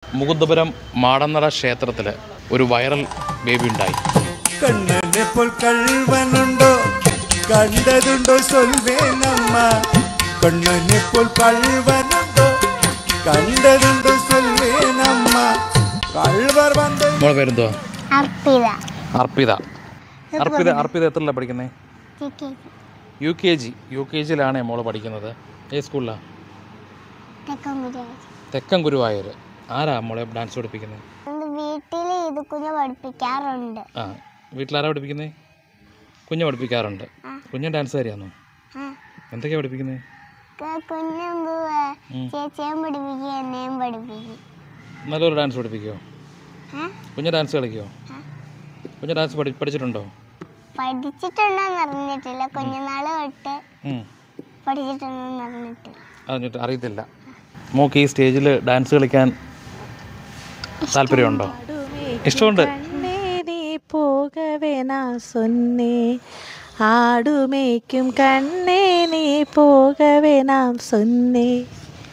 മുകുന്ദപുരം മാടന്നട ക്ഷേത്രത്തിൽ ഒരു viral baby ഉണ്ടായി കണ്ണനെപ്പോൾ കൾവനുണ്ടോ കണ്ടതുണ്ടോ സൊൽവേനമ്മ കണ്ണനെപ്പോൾ കൾവനുണ്ടോ കണ്ടതുണ്ടോ സൊൽവേനമ്മ കൾവർ വന്ന് മോളെ പേരെന്തുവാ അർപ്പിത അർപ്പിത അർപ്പിത അർപ്പിത എത്രല്ല പഠിക്കുന്നത് Chikki U K G U K ജിയിലാണ് മോള് പഠിക്കുന്നത് ഏത് സ്കൂളിലാണ് തെക്കൻ ഗുജറാത്ത് തെക്കൻ ഗുരുവായൂർ ആരാ മോളെ ഡാൻസ് പഠിപ്പിക്കുന്നത് വീട്ടിൽ ഇത് കുഞ്ഞ് പഠിപ്പിക്കാറുണ്ട് ആ വീട്ടിലാരാ പഠിപ്പിക്കുന്നത് കുഞ്ഞ് പഠിപ്പിക്കാറുണ്ട് കുഞ്ഞ് ഡാൻസ് കാര്യമാണോ ആ എന്തൊക്കെയാണ് പഠിപ്പിക്കുന്നത് കുഞ്ഞെന്ത് ചേച്ചിയും പഠിപ്പിക്കും എന്നെയും പഠിപ്പിക്കും നല്ലൊരു ഡാൻസ് പഠിപ്പിക്കുമോ ഏ? കുഞ്ഞ് ഡാൻസ് കളിക്കുമോ കുഞ്ഞ് ഡാൻസ് പഠി പഠിച്ചിട്ടുണ്ടോ പഠിച്ചിട്ടുണ്ടോന്ന് അറിഞ്ഞിട്ടില്ല കുഞ്ഞുനാള് തൊട്ട് ഉം. പഠിച്ചിട്ടുണ്ടോന്ന് അറിഞ്ഞിട്ടില്ല അറിഞ്ഞിട്ട് അറിയത്തില്ല മോക്ക് ഈ സ്റ്റേജിൽ ഡാൻസ് കളിക്കാൻ താല്പര്യമുണ്ടോ ഇഷ്ടമുണ്ട് கண்ணே நீ போகவே நான் சொன்னேன் ஆடுமேய்க்கும் கண்ணே நீ போகவே நாம் சொன்னேன்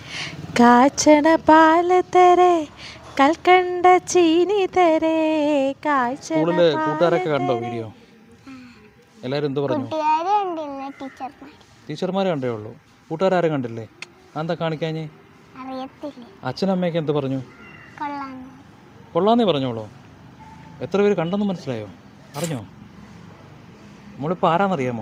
കാച്ചണ പാല് തരേ കൽക്കണ്ട ചീനി തരേ കാച്ചണ സ്കൂളിൽ കൂട്ടുകാരൊക്കെ കണ്ടോ വീഡിയോ എല്ലാവരും എന്ത് പറഞ്ഞു കൂട്ടുകാരും ഉണ്ടില്ല ടീച്ചർമാർ ടീച്ചർമാരെ കണ്ടേ ഉള്ളൂ കൂട്ടുകാരും കണ്ടില്ലേ എന്താ കാണിക്കാഞ്ഞേ അറിയത്തില്ല അച്ഛനമ്മയൊക്കെ എന്ത് പറഞ്ഞു കൊള്ളാന്ന് കൊള്ളാന്നേ പറഞ്ഞോളൂ എത്ര പേര് കണ്ടെന്ന് മനസ്സിലായോ അറിഞ്ഞോ മോളിപ്പോൾ ആരാന്നറിയാമോ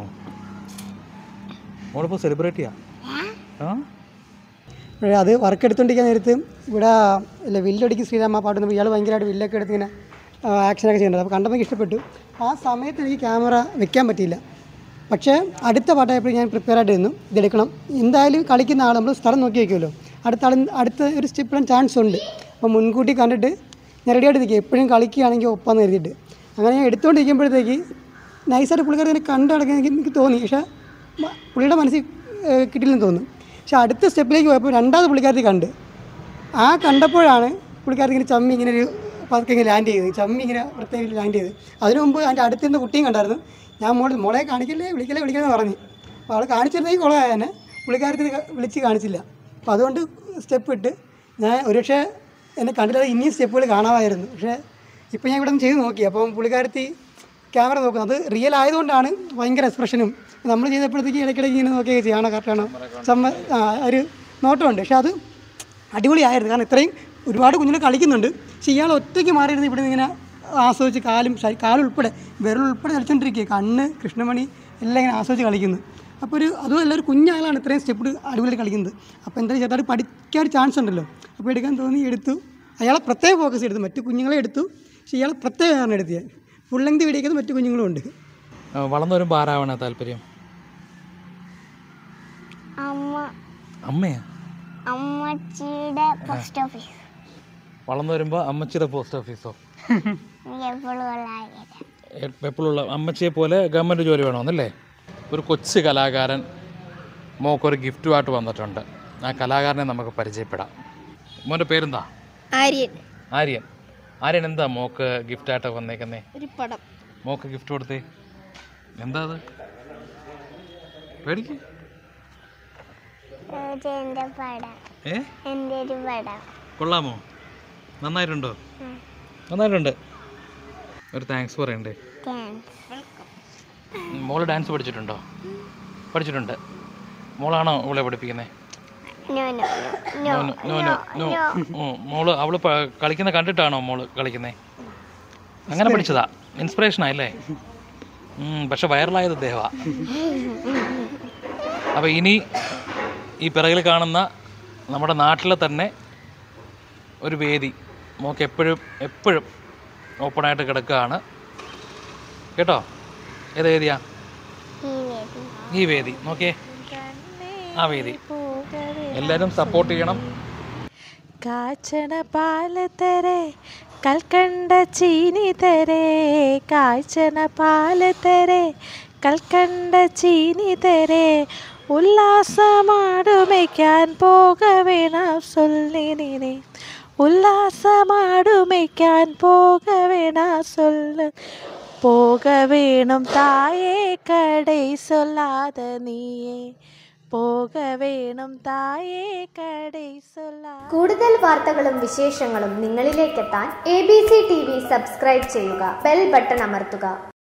മോളിപ്പോൾ സെലിബ്രിറ്റിയാ ആ പക്ഷേ അത് വർക്ക് എടുത്തുകൊണ്ടിരിക്കുന്ന നേരത്ത് ഇവിടെ ഇല്ല വില്ലടിക്ക് ശ്രീരാമ പാടുന്ന ഇയാൾ ഭയങ്കരമായിട്ട് വില്ലൊക്കെ എടുത്ത് ഇങ്ങനെ ആ, ആക്ഷനൊക്കെ ചെയ്യുന്നുണ്ട് അപ്പോൾ കണ്ടപ്പോൾ എനിക്ക് ഇഷ്ടപ്പെട്ടു ആ സമയത്ത് എനിക്ക് ക്യാമറ വെക്കാൻ പറ്റിയില്ല പക്ഷേ അടുത്ത പാട്ടായപ്പോൾ ഞാൻ പ്രിപ്പയർ ആയിട്ട് നിന്നു ഇതെടുക്കണം എന്തായാലും കളിക്കുന്ന ആൾ നമ്മൾ സ്ഥലം നോക്കി വയ്ക്കുമല്ലോ അടുത്ത ആൾ അടുത്ത ഒരു സ്റ്റെപ്പ് ഇടാൻ ചാൻസ് ഉണ്ട് അപ്പോൾ മുൻകൂട്ടി കണ്ടിട്ട് ഞാൻ റെഡിയായിട്ട് നിൽക്കുക എപ്പോഴും കളിക്കുകയാണെങ്കിൽ ഒപ്പാന്ന് കരുതിയിട്ട് അങ്ങനെ ഞാൻ എടുത്തുകൊണ്ടിരിക്കുമ്പോഴത്തേക്ക് നൈസായിട്ട് പുള്ളിക്കാർ ഇങ്ങനെ കണ്ട് നടക്കാൻ എനിക്ക് എനിക്ക് തോന്നി പക്ഷേ മ- പുള്ളിയുടെ മനസ്സിൽ ഏഹ്, കിട്ടില്ലെന്ന് തോന്നുന്നു പക്ഷേ അടുത്ത സ്റ്റെപ്പിലേക്ക് പോയപ്പോൾ രണ്ടാമത് പുള്ളിക്കാരത്തി കണ്ട് ആ കണ്ടപ്പോഴാണ് പുള്ളിക്കാരത്തി ഇങ്ങനെ ചമ്മി ഇങ്ങനെ ഒരു പതുക്കെ ഇങ്ങനെ ലാൻഡ് ചെയ്തത് ചമ്മി ഇങ്ങനെ പ്രത്യേകം ലാൻഡ് ചെയ്ത് അതിനു മുമ്പ് അതിൻ്റെ അടുത്തിരുന്ന കുട്ടിയും കണ്ടായിരുന്നു ഞാൻ മോളെ മോളെ കാണിക്കല്ലേ വിളിക്കല്ലേ വിളിക്കല്ലേ എന്ന് പറഞ്ഞു അപ്പോൾ അവൾ കാണിച്ചിരുന്നെങ്കിൽ കുളമായ തന്നെ പുള്ളിക്കാരത്തിന് വിളിച്ച് കാണിച്ചില്ല അപ്പോൾ അതുകൊണ്ട് സ്റ്റെപ്പ് ഇട്ട് ഞാൻ ഒരുപക്ഷെ എന്നെ കണ്ടില്ലാതെ ഇനിയും സ്റ്റെപ്പുകൾ കാണാമായിരുന്നു പക്ഷേ ഇപ്പോൾ ഞാൻ ഇവിടെ നിന്ന് ചെയ്ത് നോക്കി അപ്പം പുള്ളിക്കാരത്തി ക്യാമറ നോക്കുന്നത് അത് റിയൽ ആയതുകൊണ്ടാണ് ഭയങ്കര എക്സ്പ്രഷനും നമ്മൾ ചെയ്തപ്പോഴത്തേക്ക് ഇടയ്ക്കിടയ്ക്ക് ഇങ്ങനെ നോക്കിയൊക്കെ ചെയ്യാണോ കറക്റ്റാണോ സമ്മ ആ, ഒരു നോട്ടമുണ്ട് പക്ഷെ അത് അടിപൊളിയായിരുന്നു കാരണം ഇത്രയും ഒരുപാട് കുഞ്ഞുങ്ങൾ കളിക്കുന്നുണ്ട് പക്ഷെ ഇയാൾ ഒറ്റയ്ക്ക് മാറിയിരുന്ന് ഇവിടെ നിന്ന് ഇങ്ങനെ ആസ്വദിച്ച് കാലും ശരി- കാലുൾപ്പെടെ വിരലുൾപ്പെടെ കളിച്ചുകൊണ്ടിരിക്കുക കണ്ണ് കൃഷ്ണമണി എല്ലാം ഇങ്ങനെ ആസ്വദിച്ച് കളിക്കുന്നു അപ്പോൾ ഒരു അതുമല്ല ഒരു കുഞ്ഞാളാണ് ഇത്രയും സ്റ്റെപ്പ് അടിപൊളി കളിക്കുന്നത് അപ്പോൾ എന്തായാലും ചെറുതായിട്ട് പഠിക്കാൻ ഒരു ചാൻസ് ഉണ്ടല്ലോ അപ്പോൾ എടുക്കാൻ തോന്നി എടുത്തു അയാളെ പ്രത്യേകം ഫോക്കസ് എടുത്തു മറ്റു കുഞ്ഞുങ്ങളെ എടുത്തു പക്ഷേ ഇയാളെ പ്രത്യേകമാണ് എടുത്തത് ഫുൾ ലെങ്ത് വീഡിയോക്ക് മറ്റു കുഞ്ഞുങ്ങളും ഉണ്ട് ആ, വളർന്നു വരുമ്പോൾ ആരാവണ താല്പര്യം അമ്മ അമ്മയാ അമ്മച്ചിയുടെ പോസ്റ്റ് ഓഫീസ് വളർന്നു വരുമ്പോൾ അമ്മച്ചിയുടെ പോസ്റ്റ് ഓഫീസോ എനിക്ക് എപ്പോഴും ഉള്ള ആഗ്രഹം എപ്പോഴുള്ള അമ്മച്ചിയെ പോലെ ഗവൺമെൻറ് ജോലി വേണമെന്നല്ലേ ഒരു കൊച്ചു കലാകാരൻ മോക്കൊരു ഗിഫ്റ്റുമായിട്ട് വന്നിട്ടുണ്ട് ആ കലാകാരനെ നമുക്ക് പരിചയപ്പെടാം മോൻ്റെ പേരെന്താ ആര്യൻ ആര്യൻ ആര്യൻ എന്താ മോക്ക് ഗിഫ്റ്റായിട്ട് വന്നേക്കുന്നേ ഒരു പടം മോക്ക് ഗിഫ്റ്റ് കൊടുത്തേ എന്താ അത് പേടിക്ക് ഇത് എൻ്റെ പടം ഏ എൻ്റെ ഒരു പടം കൊള്ളാമോ നന്നായിട്ടുണ്ടോ നന്നായിട്ടുണ്ട് ഒരു താങ്ക്സ് പറയണ്ടേ താങ്ക്സ് മോള് ഡാൻസ് പഠിച്ചിട്ടുണ്ടോ പഠിച്ചിട്ടുണ്ട് മോളാണോ അവളെ പഠിപ്പിക്കുന്നത് no no no no no no no മോള് അവള് പ- കളിക്കുന്ന കണ്ടിട്ടാണോ മോള് കളിക്കുന്നത് അങ്ങനെ പഠിച്ചതാ ഇൻസ്പിറേഷനാ ഉം, പക്ഷെ വൈറലായത് ദേഹവാ അപ്പോൾ ഇനി ഈ പിറകിൽ കാണുന്ന നമ്മുടെ നാട്ടിലെ തന്നെ ഒരു വേദി മോക്ക് എപ്പോഴും എപ്പോഴും ഓപ്പണായിട്ട് കിടക്കുകയാണ് കേട്ടോ ഏത് വേദിയാ ഈ വേദി ഈ വേദി നോക്കിയേ ആ വേദി എല്ലാവരും സപ്പോർട്ട് ചെയ്യണം കാച്ചണ പാല് തരേ കൽക്കണ്ട ചീനി തരേ കാച്ചണ പാല് തരേ കൽക്കണ്ട ചീനി തരേ ഉല്ലാസമാടുമയ്ക്കാൻ പോക വേണം സൊല്ലിനെ ഉല്ലാസമാടുമയ്ക്കാൻ പോക വേണം சொல்லு போக வேணும் தாயே கடை சொல்லாத நீயே പോക വേണം തായേ കടൈ സൊല്ല കൂടുതൽ വാർത്തകളും വിശേഷങ്ങളും നിങ്ങളിലേക്കെത്താൻ A B C T V subscribe ചെയ്യുക ബെൽ ബട്ടൺ അമർത്തുക